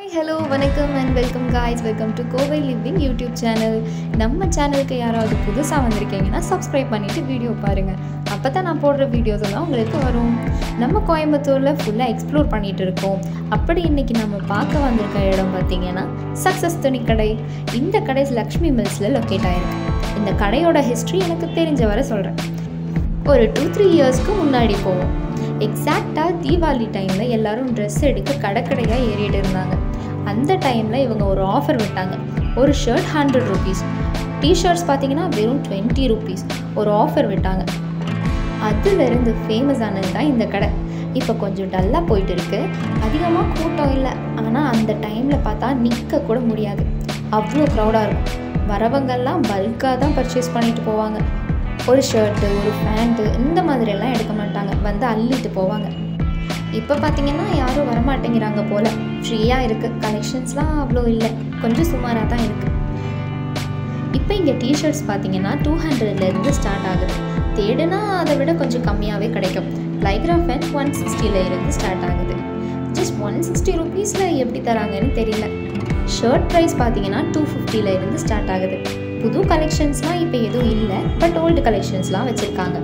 hi hello வணக்கம் and welcome guys welcome to Kovai living YouTube channel நம்ம சேனலுக்கு யாராவது புதுசாக வந்திருக்கீங்கன்னா சப்ஸ்கிரைப் பண்ணிவிட்டு வீடியோ பாருங்கள் அப்போ தான் நான் போடுற வீடியோஸ் எல்லாம் உங்களுக்கு வரும் நம்ம கோயம்புத்தூரில் ஃபுல்லாக எக்ஸ்ப்ளோர் பண்ணிகிட்டு இருக்கோம் அப்படி இன்றைக்கி நம்ம பார்க்க வந்திருக்க இடம் பார்த்தீங்கன்னா சக்ஸஸ் துணிக்கடை இந்த கடை லக்ஷ்மி மில்ஸில் லொக்கேட் ஆயிருக்கு இந்த கடையோட ஹிஸ்ட்ரி எனக்கு தெரிஞ்ச வரை சொல்கிறேன் ஒரு டூ த்ரீ இயர்ஸ்க்கு முன்னாடி போவோம் எக்ஸாக்டாக தீபாவளி டைமில் எல்லாரும் ட்ரெஸ் எடுக்க கடைக்கடையாக ஏறிட்டு இருந்தாங்க அந்த டைமில் இவங்க ஒரு ஆஃபர் விட்டாங்க ஒரு ஷர்ட் ஹண்ட்ரட் ருபீஸ் டிஷர்ட்ஸ் பார்த்தீங்கன்னா வெறும் டுவெண்ட்டி ருபீஸ் ஒரு ஆஃபர் விட்டாங்க அதுலேருந்து ஃபேமஸ் ஆனது தான் இந்த கடை இப்போ கொஞ்சம் டல்லாக போயிட்டு இருக்கு அதிகமாக கூட்டம் இல்லை ஆனால் அந்த டைமில் பார்த்தா நிற்க கூட முடியாது அவ்வளோ க்ரௌடாக இருக்கும் வரவங்கெல்லாம் பல்காக தான் பர்ச்சேஸ் பண்ணிட்டு போவாங்க ஒரு ஷர்ட்டு ஒரு பேண்ட்டு இந்த மாதிரியெல்லாம் எடுக்க மாட்டாங்க வந்து அள்ளிட்டு போவாங்க இப்போ பார்த்தீங்கன்னா யாரும் வரமாட்டேங்கிறாங்க போல் ஃப்ரீயாக இருக்குது கலெக்ஷன்ஸ்லாம் அவ்வளோ இல்லை கொஞ்சம் சுமாராக தான் இருக்குது இப்போ இங்கே டிஷர்ட்ஸ் பார்த்தீங்கன்னா டூ ஹண்ட்ரட்லேருந்து ஸ்டார்ட் ஆகுது தேடுனா அதை விட கொஞ்சம் கம்மியாகவே கிடைக்கும் லைக்ரா ஃபேன் ஒன் சிக்ஸ்டியில் இருந்து ஸ்டார்ட் ஆகுது ஜஸ்ட் ஒன் சிக்ஸ்டி ருபீஸில் எப்படி தராங்கன்னு தெரியல ஷர்ட் ப்ரைஸ் பார்த்தீங்கன்னா டூ ஃபிஃப்டியில் இருந்து ஸ்டார்ட் ஆகுது புது கலெக்ஷன்ஸ்லாம் இப்போ எதுவும் இல்லை பட் ஓல்டு கலெக்ஷன்ஸ்லாம் வச்சுருக்காங்க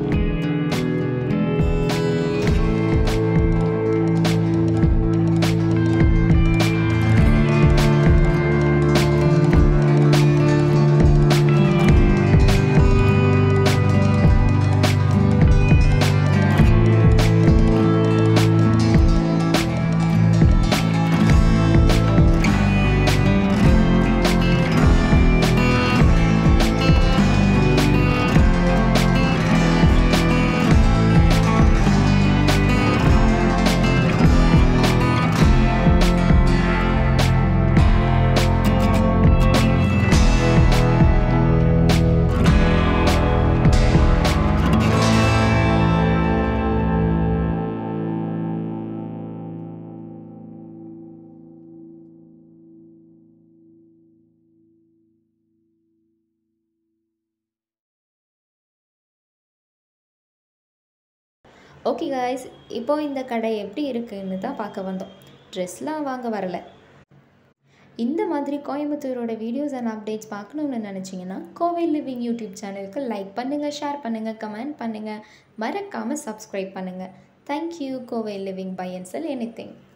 ஓகே காய்ஸ் இப்போ இந்த கடை எப்படி இருக்குன்னு தான் பார்க்க வந்தோம் ட்ரெஸ்லாம் வாங்க வரல இந்த மாதிரி கோயம்புத்தூரோட வீடியோஸ் அண்ட் அப்டேட்ஸ் பார்க்கணுன்னு நினச்சிங்கன்னா கோவை லிவிங் யூடியூப் சேனலுக்கு லைக் பண்ணுங்கள் ஷேர் பண்ணுங்கள் கமெண்ட் பண்ணுங்கள் மறக்காமல் சப்ஸ்கிரைப் பண்ணுங்கள் thank you Kovai living bye and sell any thing